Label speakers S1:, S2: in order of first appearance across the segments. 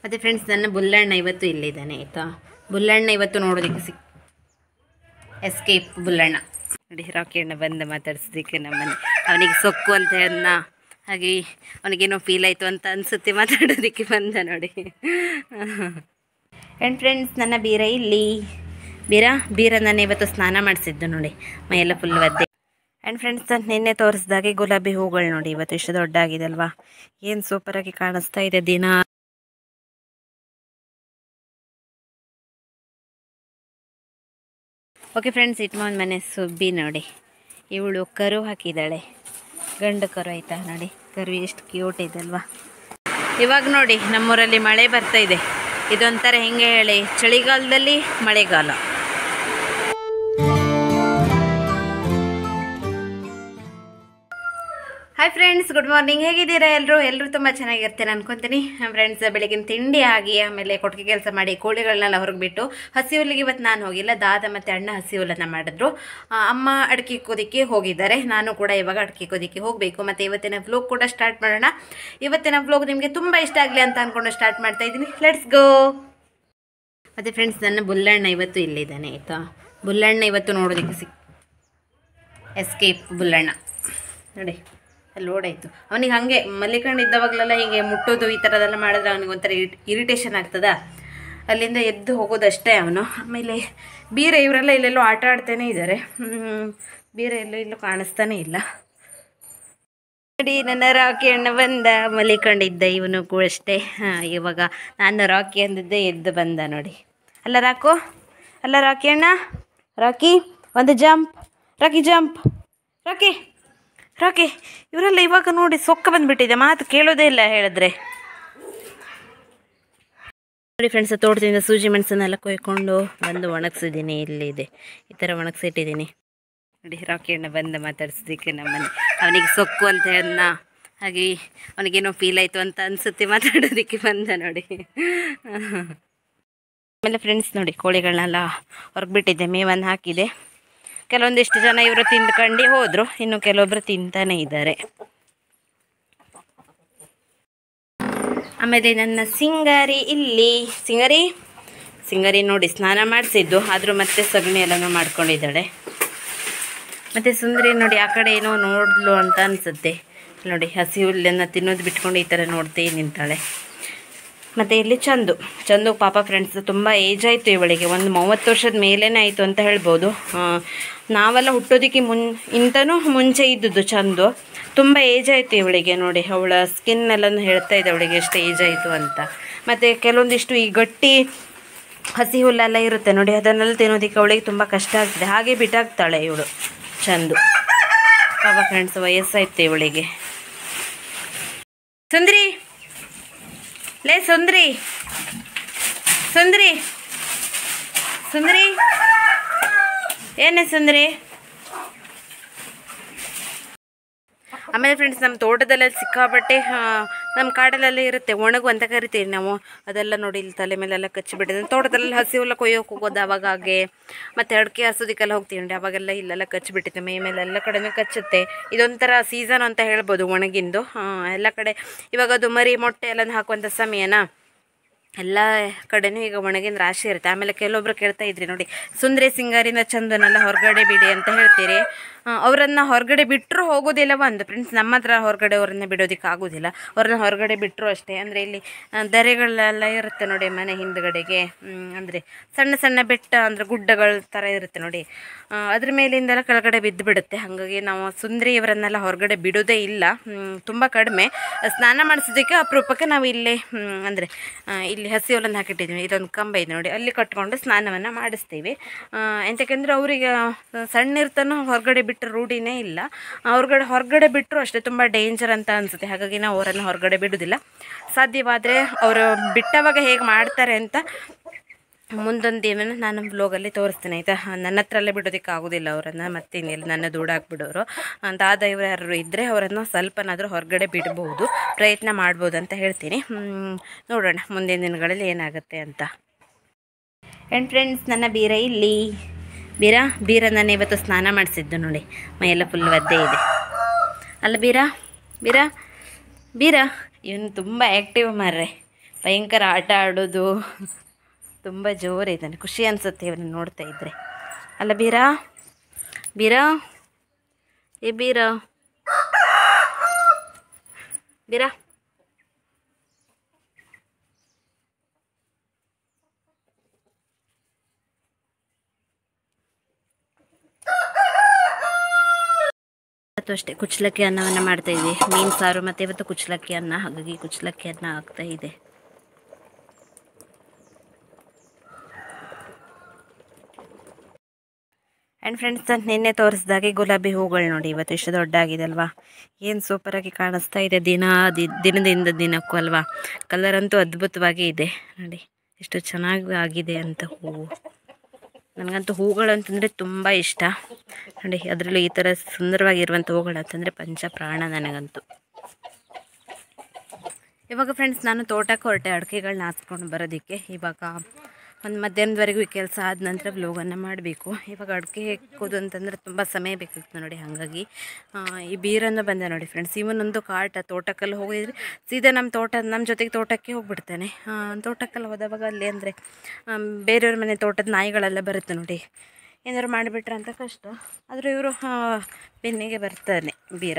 S1: ಮತ್ತು ಫ್ರೆಂಡ್ಸ್ ನನ್ನ ಬುಲ್ಲಣ್ಣ ಇವತ್ತು ಇಲ್ಲಿದ್ದಾನೆ ಆಯಿತಾ ಬುಲ್ಲಣ್ಣ ಇವತ್ತು ನೋಡೋದಕ್ಕೆ ಸಿಕ್ ಎಸ್ಕೇಪ್ ಬುಲ್ಲಣ್ಣ ನೋಡಿ ರಾಕಿ ಅಣ್ಣ ಬಂದ ಮಾತಾಡ್ಸೋದಕ್ಕೆ ನಮ್ಮನೆ ಅವನಿಗೆ ಸೊಕ್ಕು ಅಂತ ಅನ್ನ ಹಾಗೆ ಅವನಿಗೇನೋ ಫೀಲ್ ಆಯಿತು ಅಂತ ಅನಿಸುತ್ತೆ ಮಾತಾಡೋದಕ್ಕೆ ಬಂದ ನೋಡಿ ಆ್ಯಂಡ್ ಫ್ರೆಂಡ್ಸ್ ನನ್ನ ಬೀರ ಇಲ್ಲಿ ಬೀರ ಬೀರ ನಾನು ಇವತ್ತು ಸ್ನಾನ ಮಾಡಿಸಿದ್ದು ನೋಡಿ ಮೈಯೆಲ್ಲ ಫುಲ್ ಒದ್ದೆ ಆ್ಯಂಡ್ ಫ್ರೆಂಡ್ಸ್ ನಾನು ನಿನ್ನೆ ತೋರಿಸ್ದಾಗೆ ಗುಲಾಬಿ ಹೂಗಳು ನೋಡಿ ಇವತ್ತು ಎಷ್ಟು ದೊಡ್ಡ ಆಗಿದೆ ಅಲ್ವಾ ಏನು ಸೂಪರಾಗಿ ಕಾಣಿಸ್ತಾ ಇದೆ ದಿನ ಓಕೆ ಫ್ರೆಂಡ್ಸ್ ಇಟ್ಮೋನ್ ಮನೆ ಸುಬ್ಬಿ ನೋಡಿ ಇವಳು ಕರು ಹಾಕಿದ್ದಾಳೆ ಗಂಡು ಕರು ಆಯ್ತಾ ನೋಡಿ ಕರು ಎಷ್ಟು ಕ್ಯೂಟ್ ಇದೆ ಅಲ್ವಾ ಇವಾಗ ನೋಡಿ ನಮ್ಮೂರಲ್ಲಿ ಮಳೆ ಬರ್ತಾ ಇದೆ ಇದೊಂಥರ ಹೆಂಗೆ ಹೇಳಿ ಚಳಿಗಾಲದಲ್ಲಿ ಮಳೆಗಾಲ ಹಾಯ್ ಫ್ರೆಂಡ್ಸ್ ಗುಡ್ ಮಾರ್ನಿಂಗ್ ಹೇಗಿದ್ದೀರಾ ಎಲ್ಲರೂ ಎಲ್ಲರೂ ತುಂಬ ಚೆನ್ನಾಗಿರ್ತೀರ ಅನ್ಕೊತೀನಿ ಫ್ರೆಂಡ್ಸ್ ಬೆಳಗಿನ ತಿಂಡಿ ಆಗಿ ಆಮೇಲೆ ಕೊಟ್ಟಿಗೆ ಕೆಲಸ ಮಾಡಿ ಕೋಳಿಗಳನ್ನೆಲ್ಲ ಹೊರಗೆ ಬಿಟ್ಟು ಹಸಿ ಹುಲ್ಲಿಗೆ ಇವತ್ತು ನಾನು ಹೋಗಿಲ್ಲ ದಾದ ಮತ್ತು ಅಣ್ಣ ಹಸಿ ಹುಲ್ಲನ್ನು ಮಾಡಿದ್ರು ಆ, ಅಮ್ಮ ಅಡಿಕೆ ಕೋದಿಕ್ಕೆ ಹೋಗಿದ್ದಾರೆ ನಾನು ಕೂಡ ಇವಾಗ ಅಡಿಕೆ ಕೋದಿಕ್ಕೆ ಹೋಗಬೇಕು ಮತ್ತು ಇವತ್ತಿನ ವ್ಲೋಗ್ ಕೂಡ ಸ್ಟಾರ್ಟ್ ಮಾಡೋಣ ಇವತ್ತಿನ ವ್ಲೋಗ್ ನಿಮಗೆ ತುಂಬ ಇಷ್ಟ ಆಗಲಿ ಅಂತ ಅಂದ್ಕೊಂಡು ಸ್ಟಾರ್ಟ್ ಮಾಡ್ತಾ ಇದ್ದೀನಿ ಲೆಟ್ಸ್ ಗೋ ಮತ್ತು ಫ್ರೆಂಡ್ಸ್ ನನ್ನ ಬುಲ್ಲಣ್ಣ ಇವತ್ತು ಇಲ್ಲಿದ್ದಾನೆ ಆಯಿತಾ ಬುಲ್ಲಣ್ಣ ಇವತ್ತು ನೋಡೋದಕ್ಕೆ ಸಿಕ್ ಎಸ್ಕೇಪ್ ಬುಲ್ಲಣ್ಣ ನೋಡಿ ಅಲ್ಲಿ ಓಡಾಯಿತು ಅವನಿಗೆ ಹಾಗೆ ಮಲ್ಲಿಕಂಡು ಇದ್ದವಾಗಲೆಲ್ಲ ಹೀಗೆ ಮುಟ್ಟೋದು ಈ ಥರದೆಲ್ಲ ಮಾಡಿದ್ರೆ ಅವನಿಗೆ ಒಂಥರ ಇರಿಟೇಷನ್ ಆಗ್ತದ ಅಲ್ಲಿಂದ ಎದ್ದು ಹೋಗೋದಷ್ಟೇ ಅವನು ಆಮೇಲೆ ಬೀರ ಇವರೆಲ್ಲ ಇಲ್ಲೆಲ್ಲೋ ಆಟ ಆಡ್ತಾನೆ ಇದ್ದಾರೆ ಹ್ಮ್, ಬೀರ ಎಲ್ಲೋ ಇಲ್ಲೂ ಕಾಣಿಸ್ತಾನೆ ಇಲ್ಲ ನೋಡಿ ನನ್ನ ರಾಕಿ ಅಣ್ಣ ಬಂದ ಮಲಿಕೊಂಡಿದ್ದ ಇವನು ಕೂಡ ಅಷ್ಟೇ ಹಾಂ ಇವಾಗ ನಾನು ರಾಕಿ ಅಂದಿದ್ದೆ ಎದ್ದು ಬಂದ ನೋಡಿ ಅಲ್ಲ ರಾಕು ಅಲ್ಲ ರಾಕಿ ಅಣ್ಣ ರಾಕಿ ಒಂದು jump Rocky jump Rocky Rocky ಇವರೆಲ್ಲ ಇವಾಗ ನೋಡಿ ಸೊಕ್ಕ ಬಂದ್ಬಿಟ್ಟಿದೆ ಮಾತು ಕೇಳೋದೇ ಇಲ್ಲ ಹೇಳಿದ್ರೆ ನೋಡಿ ಫ್ರೆಂಡ್ಸ್ ತೋಟದಿಂದ ಸೂಜಿ ಮೆಣಸನ್ನೆಲ್ಲ ಕೊಯ್ಕೊಂಡು ಬಂದು ಒಣಗಿಸಿದ್ದೀನಿ ಇಲ್ಲಿದೆ ಈ ಥರ ಒಣಗಿಸಿಟ್ಟಿದ್ದೀನಿ ನೋಡಿ ರಾಕಿ ಅಣ್ಣ ಬಂದ ಮಾತಾಡ್ಸೋದಕ್ಕೆ ನಮ್ಮನೆ ಅವನಿಗೆ ಸೊಕ್ಕು ಅಂತ ಅನ್ನ ಹಾಗೆ ಅವನಿಗೇನೋ ಫೀಲ್ ಆಯಿತು ಅಂತ ಅನಿಸುತ್ತೆ ಮಾತಾಡೋದಕ್ಕೆ ಬಂದ ನೋಡಿ ಆಮೇಲೆ ಫ್ರೆಂಡ್ಸ್ ನೋಡಿ ಕೋಳಿಗಳನ್ನೆಲ್ಲ ಹೊರಗೆ ಬಿಟ್ಟಿದ್ದೆ ಮೇವನ್ನು ಹಾಕಿದೆ ಕೆಲವೊಂದಿಷ್ಟು ಜನ ಇವರು ತಿಂದ್ಕೊಂಡು ಹೋದರು ಇನ್ನು ಕೆಲವೊಬ್ಬರು ತಿಂತಾನೆ ಇದ್ದಾರೆ ಆಮೇಲೆ ನನ್ನ ಸಿಂಗಾರಿ ಇಲ್ಲಿ ಸಿಂಗಾರಿ ಸಿಂಗಾರಿ ನೋಡಿ ಸ್ನಾನ ಮಾಡಿಸಿದ್ದು ಆದರೂ ಮತ್ತೆ ಸಗಣಿ ಎಲ್ಲನೂ ಮಾಡ್ಕೊಂಡಿದ್ದಾಳೆ ಮತ್ತು ಸುಂದರಿ ನೋಡಿ ಆ ಕಡೆ ಏನೋ ನೋಡ್ಲು ಅಂತ ಅನಿಸುತ್ತೆ ನೋಡಿ ಹಸಿ ಹುಲ್ಲನ್ನು ತಿನ್ನೋದು ಬಿಟ್ಕೊಂಡು ಈ ಥರ ನೋಡ್ತೇ ನಿಂತಾಳೆ ಮತ್ತು ಇಲ್ಲಿ ಚಂದು ಚಂದು ಪಾಪ ಫ್ರೆಂಡ್ಸ್ ತುಂಬ ಏಜ್ ಆಯಿತು ಇವಳಿಗೆ ಒಂದು ಮೂವತ್ತು ವರ್ಷದ ಮೇಲೇ ಆಯಿತು ಅಂತ ಹೇಳ್ಬೋದು ಆ, ನಾವೆಲ್ಲ ಹುಟ್ಟೋದಕ್ಕೆ ಮುನ್ ಇಂತನೂ ಮುಂಚೆ ಇದ್ದದ್ದು ಚಂದು ತುಂಬ ಏಜ್ ಆಯಿತು ಇವಳಿಗೆ ನೋಡಿ ಅವಳ ಸ್ಕಿನ್ ಎಲ್ಲನೂ ಹೇಳ್ತಾ ಇದೆ ಅವಳಿಗೆ ಎಷ್ಟು ಏಜ್ ಆಯಿತು ಅಂತ ಮತ್ತು ಕೆಲವೊಂದಿಷ್ಟು ಈ ಗಟ್ಟಿ ಹಸಿ ಹುಲ್ಲೆಲ್ಲ ಇರುತ್ತೆ ನೋಡಿ ಅದನ್ನೆಲ್ಲ ತಿನ್ನೋದಕ್ಕೆ ಅವಳಿಗೆ ತುಂಬ ಕಷ್ಟ ಆಗ್ತದೆ ಹಾಗೆ ಬಿಟ್ಟಾಗ್ತಾಳೆ ಇವಳು ಚಂದು ಪಾಪ ಫ್ರೆಂಡ್ಸ್ ವಯಸ್ಸಾಯ್ತು ಇವಳಿಗೆ ಸುಂದ್ರಿ ಲೇ ಸುಂದ್ರಿ ಸುಂದ್ರಿ ಸುಂದ್ರಿ ಏನೇ ಸುಂದ್ರಿ ಆಮೇಲೆ ಫ್ರೆಂಡ್ಸ್ ನಮ್ಮ ತೋಟದಲ್ಲೆಲ್ಲ ಸಿಕ್ಕಾಪಟ್ಟೆ ಆ, ನಮ್ಮ ಕಾಡಲ್ಲೆಲ್ಲ ಇರುತ್ತೆ ಒಣಗು ಅಂತ ಕರಿತೀವಿ ನಾವು ಅದೆಲ್ಲ ನೋಡಿ ಇಲ್ಲಿ ತಲೆ ಮೇಲೆಲ್ಲ ಕಚ್ಚಿಬಿಟ್ಟಿದೆ ತೋಟದಲ್ಲೆಲ್ಲ ಹಸಿ ಹುಲ್ಲ ಕೊಯ್ಯೋಕೆ ಹೋಗೋದು ಅವಾಗ ಹಾಗೆ ಮತ್ತು ಅಡಿಕೆ ಹಸೋದಕ್ಕೆಲ್ಲ ಹೋಗ್ತೀವಿ ನೋಡಿ ಅವಾಗೆಲ್ಲ ಇಲ್ಲೆಲ್ಲ ಕಚ್ಚಿಬಿಟ್ಟಿದೆ ಮೈ ಮೇಲೆ ಎಲ್ಲ ಕಡೆನೂ ಕಚ್ಚುತ್ತೆ ಇದೊಂಥರ ಸೀಸನ್ ಅಂತ ಹೇಳ್ಬೋದು ಒಣಗಿಂದು ಆ, ಎಲ್ಲ ಕಡೆ ಇವಾಗ ಅದು ಮರಿ ಮೊಟ್ಟೆ ಎಲ್ಲ ಹಾಕುವಂಥ ಸಮಯನಾ ಎಲ್ಲ ಕಡೆನೂ ಈಗ ಒಣಗಿನ ರಾಶಿ ಇರುತ್ತೆ ಆಮೇಲೆ ಕೆಲವೊಬ್ರು ಕೇಳ್ತಾ ಇದ್ರಿ ನೋಡಿ ಸುಂದರಿ ಸಿಂಗಾರಿನ ಚಂದನೆಲ್ಲ ಹೊರಗಡೆ ಬಿಡಿ ಅಂತ ಹೇಳ್ತೀರಿ ಅವರನ್ನು ಹೊರಗಡೆ ಬಿಟ್ಟರು ಹೋಗೋದಿಲ್ಲ ಒಂದು ಫ್ರೆಂಡ್ಸ್ ನಮ್ಮ ಹತ್ರ ಹೊರಗಡೆ ಅವ್ರನ್ನ ಬಿಡೋದಕ್ಕೆ ಆಗೋದಿಲ್ಲ ಅವ್ರನ್ನ ಹೊರಗಡೆ ಬಿಟ್ಟರು ಅಷ್ಟೇ ಅಂದರೆ ಇಲ್ಲಿ ಆ, ದರೆಗಳೆಲ್ಲ ಇರುತ್ತೆ ನೋಡಿ ಮನೆ ಹಿಂದ್ಗಡೆಗೆ ಅಂದರೆ ಸಣ್ಣ ಸಣ್ಣ ಬೆಟ್ಟ ಅಂದರೆ ಗುಡ್ಡಗಳ ಥರ ಇರುತ್ತೆ ನೋಡಿ ಆ, ಅದ್ರ ಮೇಲಿಂದೆಲ್ಲ ಕೆಳಗಡೆ ಬಿದ್ದು ಬಿಡುತ್ತೆ ಹಾಗಾಗಿ ನಾವು ಸುಂದರಿ ಇವರನ್ನೆಲ್ಲ ಹೊರಗಡೆ ಬಿಡೋದೇ ಇಲ್ಲ ತುಂಬ ಕಡಿಮೆ ಸ್ನಾನ ಮಾಡಿಸೋದಕ್ಕೆ ಅಪರೂಪಕ್ಕೆ ನಾವು ಇಲ್ಲೇ ಅಂದರೆ ಇಲ್ಲಿ ಹಸಿ ಹುಲ್ಲನ್ನು ಹಾಕಿಟ್ಟಿದ್ದೀವಿ ಇದೊಂದು ಕಂಬ ಇದೆ ನೋಡಿ ಅಲ್ಲಿ ಕಟ್ಕೊಂಡು ಸ್ನಾನವನ್ನು ಮಾಡಿಸ್ತೀವಿ ಆ, ಎಂತಕ್ಕೆಂದ್ರೆ ಅವರಿಗೆ ಸಣ್ಣ ಇರ್ತಾನೋ ಹೊರಗಡೆ ಬಿಟ್ಟರೆ ರೂಢಿನೇ ಇಲ್ಲ ಹೊರಗಡೆ ಹೊರಗಡೆ ಬಿಟ್ಟರು ಅಷ್ಟೇ ತುಂಬ ಡೇಂಜರ್ ಅಂತ ಅನಿಸುತ್ತೆ ಹಾಗಾಗಿ ನಾವು ಅವರನ್ನು ಹೊರಗಡೆ ಬಿಡೋದಿಲ್ಲ ಸಾಧ್ಯವಾದರೆ ಅವರು ಬಿಟ್ಟವಾಗ ಹೇಗೆ ಮಾಡ್ತಾರೆ ಅಂತ ಮುಂದೊಂದು ದಿನ ನಾನು ಬ್ಲೋಗಲ್ಲಿ ತೋರಿಸ್ತೀನಿ ಆಯಿತಾ ನನ್ನ ಹತ್ರಲ್ಲೇ ಬಿಡೋದಕ್ಕೆ ಆಗೋದಿಲ್ಲ ಅವರನ್ನು ಮತ್ತೆ ಇನ್ನೆಲ್ಲ ನನ್ನ ದೂಡಾಕ್ಬಿಡೋರು ದಾದ ಇವರು ಯಾರು ಇದ್ದರೆ ಅವರನ್ನು ಸ್ವಲ್ಪನಾದರೂ ಹೊರಗಡೆ ಬಿಡ್ಬೋದು ಪ್ರಯತ್ನ ಮಾಡ್ಬೋದು ಅಂತ ಹೇಳ್ತೀನಿ ಹ್ಮ್, ನೋಡೋಣ ಮುಂದಿನ ದಿನಗಳಲ್ಲಿ ಏನಾಗುತ್ತೆ ಅಂತ ಆ್ಯಂಡ್ ಫ್ರೆಂಡ್ಸ್ ನನ್ನ ಬೀರ ಇಲ್ಲಿ ಬೀರ ಬೀರ ನಾನು ಇವತ್ತು ಸ್ನಾನ ಮಾಡಿಸಿದ್ದು ನೋಡಿ ಮೈಯೆಲ್ಲ ಫುಲ್ ಒದ್ದೆ ಇದೆ ಅಲ್ಲ ಬೀರ ಬೀರ ಬೀರ ಇವನು ತುಂಬ ಆ್ಯಕ್ಟಿವ್ ಮಾರ್ರೆ ಭಯಂಕರ ಆಟ ಆಡೋದು ತುಂಬ ಜೋರು ಇದ್ದಾನೆ ಖುಷಿ ಅನಿಸುತ್ತೆ ಇವನ್ನ ನೋಡ್ತಾ ಇದ್ದರೆ ಅಲ್ಲ ಬೀರಾ ಬೀರಾ ಏ ಬೀರಾ ಬೀರಾ ಇವತ್ತು ಅಷ್ಟೇ ಕುಚ್ಚಲಕ್ಕಿ ಅನ್ನವನ್ನು ಮಾಡ್ತಾ ಇದ್ವಿ ಮೀನು ಸಾರು ಮತ್ತು ಇವತ್ತು ಕುಚ್ಚಲಕ್ಕಿ ಅನ್ನ ಹಾಗಾಗಿ ಕುಚ್ಚಲಕ್ಕಿ ಅನ್ನ ಆಗ್ತಾ ಇದೆ ಆ್ಯಂಡ್ ಫ್ರೆಂಡ್ಸ್ ನಿನ್ನೆ ತೋರಿಸಿದಾಗೆ ಗುಲಾಬಿ ಹೂಗಳು ನೋಡಿ ಇವತ್ತು ಎಷ್ಟು ದೊಡ್ಡಾಗಿದೆ ಅಲ್ವಾ ಏನು ಸೂಪರಾಗಿ ಕಾಣಿಸ್ತಾ ಇದೆ ದಿನ ದಿ- ದಿನದಿಂದ ದಿನಕ್ಕೂ ಅಲ್ವಾ ಕಲರ್ ಅಂತೂ ಅದ್ಭುತವಾಗಿ ಇದೆ ನೋಡಿ ಎಷ್ಟು ಚೆನ್ನಾಗಿ ಆಗಿದೆ ಅಂತ ಹೂವು ನನಗಂತೂ ಹೂಗಳು ಅಂತಂದರೆ ತುಂಬ ಇಷ್ಟ ನೋಡಿ ಅದರಲ್ಲೂ ಈ ಥರ ಸುಂದರವಾಗಿರುವಂಥ ಹೂಗಳು ಅಂತಂದರೆ ಪಂಚ ಪ್ರಾಣ ನನಗಂತೂ ಇವಾಗ ಫ್ರೆಂಡ್ಸ್ ನಾನು ತೋಟಕ್ಕೆ ಹೊರಟೆ ಅಡಿಕೆಗಳನ್ನ ಹಾಸ್ಕೊಂಡು ಬರೋದಕ್ಕೆ ಇವಾಗ ಒಂದು ಮಧ್ಯಾಹ್ನದವರೆಗೂ ಈ ಕೆಲಸ ಆದ ನಂತರ ವ್ಲೋಗನ್ನು ಮಾಡಬೇಕು ಇವಾಗ ಅಡಿಕೆ ಹೆಕ್ಕೋದು ಅಂತಂದರೆ ತುಂಬ ಸಮಯ ಬೇಕಾಗ್ತದೆ ನೋಡಿ ಹಾಗಾಗಿ ಆ, ಈ ಬೀರನ್ನು ಬಂದೆ ನೋಡಿ ಫ್ರೆಂಡ್ಸ್ ಇವನೊಂದು ಕಾಟ ತೋಟಕ್ಕೆಲ್ಲ ಹೋಗಿದ್ರೆ ಸೀದಾ ನಮ್ಮ ತೋಟ ನಮ್ಮ ಜೊತೆಗೆ ತೋಟಕ್ಕೆ ಹೋಗ್ಬಿಡ್ತಾನೆ ಆ, ತೋಟಕ್ಕೆಲ್ಲ ಹೋದವಾಗ ಅಲ್ಲಿ ಅಂದರೆ ಬೇರೆಯವ್ರ ಮನೆ ತೋಟದ ನಾಯಿಗಳೆಲ್ಲ ಬರುತ್ತೆ ನೋಡಿ ಏನಾದ್ರು ಮಾಡಿಬಿಟ್ರೆ ಅಂತ ಕಷ್ಟ ಆದರೆ ಇವರು ಬೆನ್ನಿಗೆ ಬರ್ತಾನೆ ಬೀರ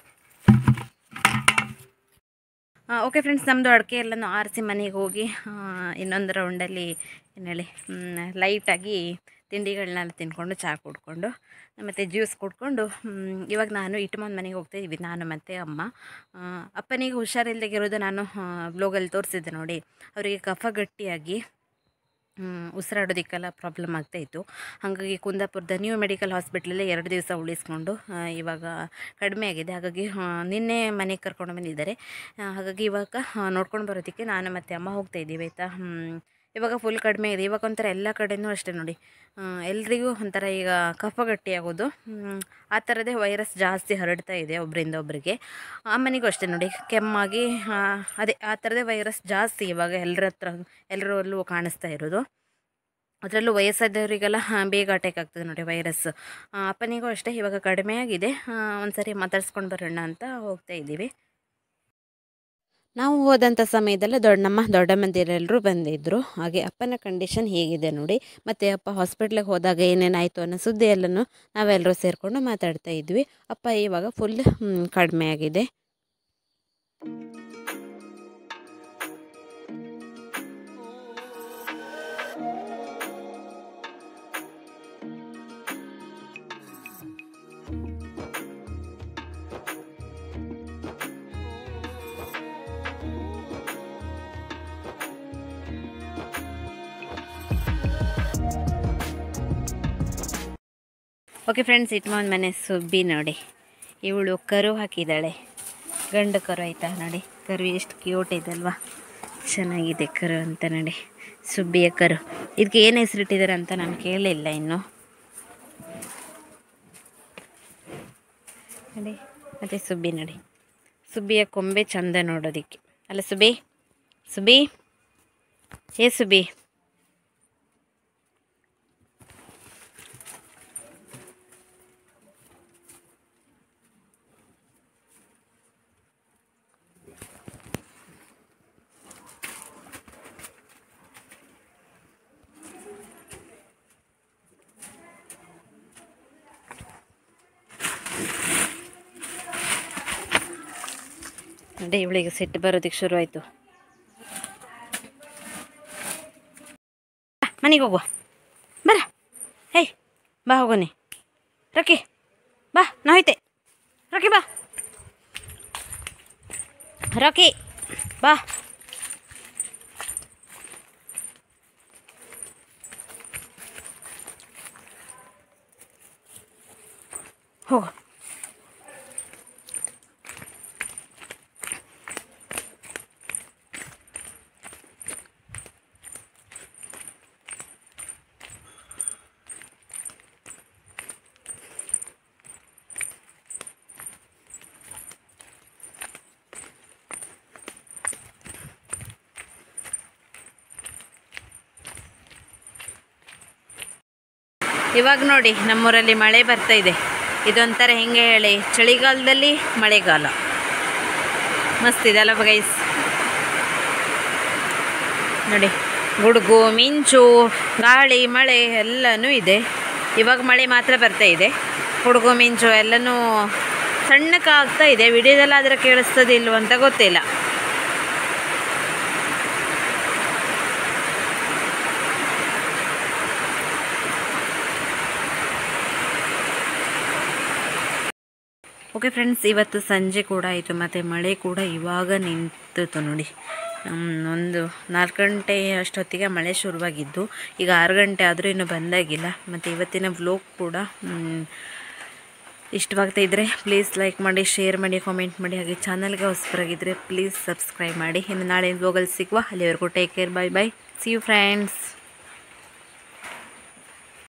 S1: ಓಕೆ ಫ್ರೆಂಡ್ಸ್ ನಮ್ಮದು ಅಡಿಕೆ ಎಲ್ಲನೂ ಆರಿಸಿ ಮನೆಗೆ ಹೋಗಿ ಆ, ಇನ್ನೊಂದು ರೌಂಡಲ್ಲಿ ಏನು ಹೇಳಿ ಲೈಟಾಗಿ ತಿಂಡಿಗಳನ್ನೆಲ್ಲ ತಿಂದ್ಕೊಂಡು ಚಹಾ ಕುಡ್ಕೊಂಡು ಮತ್ತು ಜ್ಯೂಸ್ ಕುಡ್ಕೊಂಡು ಮ್, ಇವಾಗ ನಾನು ಇಟ್ಮನ್ ಮನೆಗೆ ಹೋಗ್ತಾ ಇದ್ವಿ ನಾನು ಮತ್ತು ಅಮ್ಮ ಆ, ಅಪ್ಪನಿಗೆ ಹುಷಾರಿಲ್ದಾಗಿರೋದು ನಾನು ಬ್ಲೋಗಲ್ಲಿ ತೋರಿಸಿದ್ದೆ ನೋಡಿ ಅವರಿಗೆ ಕಫ ಗಟ್ಟಿಯಾಗಿ ಹ್ಮ್, ಉಸಿರಾಡೋದಕ್ಕೆಲ್ಲ ಪ್ರಾಬ್ಲಮ್ ಆಗ್ತಾ ಇತ್ತು ಹಾಗಾಗಿ ಕುಂದಾಪುರದ ನ್ಯೂ ಮೆಡಿಕಲ್ ಹಾಸ್ಪಿಟ್ಲಲ್ಲೇ ಎರಡು ದಿವಸ ಉಳಿಸ್ಕೊಂಡು ಆ, ಇವಾಗ ಕಡಿಮೆ ಆಗಿದೆ ಹಾಗಾಗಿ ಆ, ನಿನ್ನೆ ಮನೆಗೆ ಕರ್ಕೊಂಡು ಬಂದಿದ್ದಾರೆ ಆ, ಹಾಗಾಗಿ ಇವಾಗ ಆ, ನೋಡ್ಕೊಂಡು ಬರೋದಕ್ಕೆ ನಾನು ಮತ್ತು ಅಮ್ಮ ಹೋಗ್ತಾ ಇದ್ದೀವಿ ಆಯಿತಾ ಇವಾಗ ಫುಲ್ ಕಡಿಮೆ ಇದೆ ಇವಾಗ ಒಂಥರ ಎಲ್ಲ ಕಡೆನೂ ಅಷ್ಟೇ ನೋಡಿ ಆ, ಎಲ್ರಿಗೂ ಒಂಥರ ಈಗ ಕಫ ಗಟ್ಟಿಯಾಗೋದು ಹ್ಮ್, ಆ ಥರದೇ ವೈರಸ್ ಜಾಸ್ತಿ ಹರಡ್ತಾ ಇದೆ ಒಬ್ಬರಿಂದ ಒಬ್ಬರಿಗೆ ಅಮ್ಮನಿಗೂ ಅಷ್ಟೇ ನೋಡಿ ಕೆಮ್ಮಾಗಿ ಆ, ಅದೇ ಆ ಥರದೇ ವೈರಸ್ ಜಾಸ್ತಿ ಇವಾಗ ಎಲ್ಲರ ಹತ್ರ ಎಲ್ಲರಲ್ಲೂ ಕಾಣಿಸ್ತಾ ಇರೋದು ಅದರಲ್ಲೂ ವಯಸ್ಸಾದವರಿಗೆಲ್ಲ ಆ, ಬೇಗ ಅಟ್ಯಾಕ್ ಆಗ್ತದೆ ನೋಡಿ ವೈರಸ್ ಆ, ಅಪ್ಪನಿಗೂ ಅಷ್ಟೇ ಇವಾಗ ಕಡಿಮೆ ಆಗಿದೆ ಒಂದು ಸರಿ ಮಾತಾಡ್ಸ್ಕೊಂಡು ಬರೋಣ ಅಂತ ಹೋಗ್ತಾ ಇದ್ದೀವಿ ನಾವು ಹೋದಂಥ ಸಮಯದಲ್ಲಿ ದೊಡ್ಡಮ್ಮ ದೊಡ್ಡಮ್ಮಂದಿರೆಲ್ಲರೂ ಬಂದಿದ್ದರು ಹಾಗೆ ಅಪ್ಪನ ಕಂಡೀಷನ್ ಹೀಗಿದೆ ನೋಡಿ ಮತ್ತು ಅಪ್ಪ ಹಾಸ್ಪಿಟ್ಲಿಗೆ ಹೋದಾಗ ಏನೇನಾಯಿತು ಅನ್ನೋ ಸುದ್ದಿ ಎಲ್ಲನೂ ನಾವೆಲ್ಲರೂ ಸೇರಿಕೊಂಡು ಮಾತಾಡ್ತಾ ಇದ್ವಿ ಅಪ್ಪ ಇವಾಗ ಫುಲ್ ಕಡಿಮೆ ಆಗಿದೆ ಓಕೆ ಫ್ರೆಂಡ್ಸ್ ಇಟ್ಮನ್ ಮನೆ ಸುಬ್ಬಿ ನೋಡಿ ಇವಳು ಕರು ಹಾಕಿದ್ದಾಳೆ ಗಂಡು ಕರು ಆಯಿತಾ ನೋಡಿ ಕರು ಎಷ್ಟು ಕ್ಯೂಟ್ ಇದೆ ಅಲ್ವಾ ಚೆನ್ನಾಗಿದೆ ಕರು ಅಂತ ನೋಡಿ ಸುಬ್ಬಿಯ ಕರು ಇದಕ್ಕೆ ಏನು ಹೆಸರಿಟ್ಟಿದ್ದಾರೆ ಅಂತ ನಾನು ಕೇಳಿಲ್ಲ ಇನ್ನು ನೋಡಿ ಮತ್ತು ಸುಬ್ಬಿ ನೋಡಿ ಸುಬ್ಬಿಯ ಕೊಂಬೆ ಚಂದ ನೋಡೋದಕ್ಕೆ ಅಲ್ಲ ಸುಬ್ಬಿ ಸುಬ್ಬಿ ಏ ಸುಬ್ಬಿ ನೋಡಿ ಇವಳಿಗೆ ಸಿಟ್ಟು ಬರೋದಕ್ಕೆ ಶುರು ಆಯಿತು ಮನೆಗೆ ಹೋಗುವ ಬರ ಹೇಯ್ ಬಾ ಹೋಗೋನಿ ರಕಿ ಬಾ ನಾ ಹೋಯ್ತೆ ರಕಿ ಬಾ ರಕಿ ಬಾ ಹೋಗು ಇವಾಗ ನೋಡಿ ನಮ್ಮೂರಲ್ಲಿ ಮಳೆ ಬರ್ತಾ ಇದೆ ಇದೊಂಥರ ಹೆಂಗೆ ಹೇಳಿ ಚಳಿಗಾಲದಲ್ಲಿ ಮಳೆಗಾಲ ಮಸ್ತ್ ಇದೆ ಅಲ್ಲ ಗೈಸ್ ನೋಡಿ ಗುಡುಗು ಮಿಂಚು ಗಾಳಿ ಮಳೆ ಎಲ್ಲನೂ ಇದೆ ಇವಾಗ ಮಳೆ ಮಾತ್ರ ಬರ್ತಾ ಇದೆ ಗುಡುಗು ಮಿಂಚು ಎಲ್ಲನೂ ಸಣ್ಣಕ್ಕೆ ಆಗ್ತಾ ಇದೆ ವಿಡಿಯೋದಲ್ಲಾದರೆ ಕೇಳಿಸ್ತದೆ ಇಲ್ವೋ ಅಂತ ಗೊತ್ತಿಲ್ಲ ಓಕೆ ಫ್ರೆಂಡ್ಸ್ ಇವತ್ತು ಸಂಜೆ ಕೂಡ ಆಯಿತು ಮತ್ತು ಮಳೆ ಕೂಡ ಇವಾಗ ನಿಂತಿತ್ತು ನೋಡಿ ಹ್ಮ್, ಒಂದು ನಾಲ್ಕು ಗಂಟೆ ಅಷ್ಟೊತ್ತಿಗೆ ಮಳೆ ಶುರುವಾಗಿದ್ದು ಈಗ ಆರು ಗಂಟೆ ಆದರೂ ಇನ್ನೂ ಬಂದಾಗಿಲ್ಲ ಮತ್ತು ಇವತ್ತಿನ ವ್ಲೋಗ್ ಕೂಡ ಹ್ಮ್, ಇಷ್ಟವಾಗ್ತಾ ಇದ್ದರೆ ಪ್ಲೀಸ್ ಲೈಕ್ ಮಾಡಿ ಶೇರ್ ಮಾಡಿ ಕಾಮೆಂಟ್ ಮಾಡಿ ಹಾಗೆ ಚಾನಲ್ಗೆ ಹೊಸಬರಾಗಿದ್ದರೆ ಪ್ಲೀಸ್ ಸಬ್ಸ್ಕ್ರೈಬ್ ಮಾಡಿ ಇನ್ನು ನಾಳೆ ವ್ಲೋಗಲ್ಲಿ ಸಿಗುವ ಅಲ್ಲಿವರೆಗೂ take care bye bye see you friends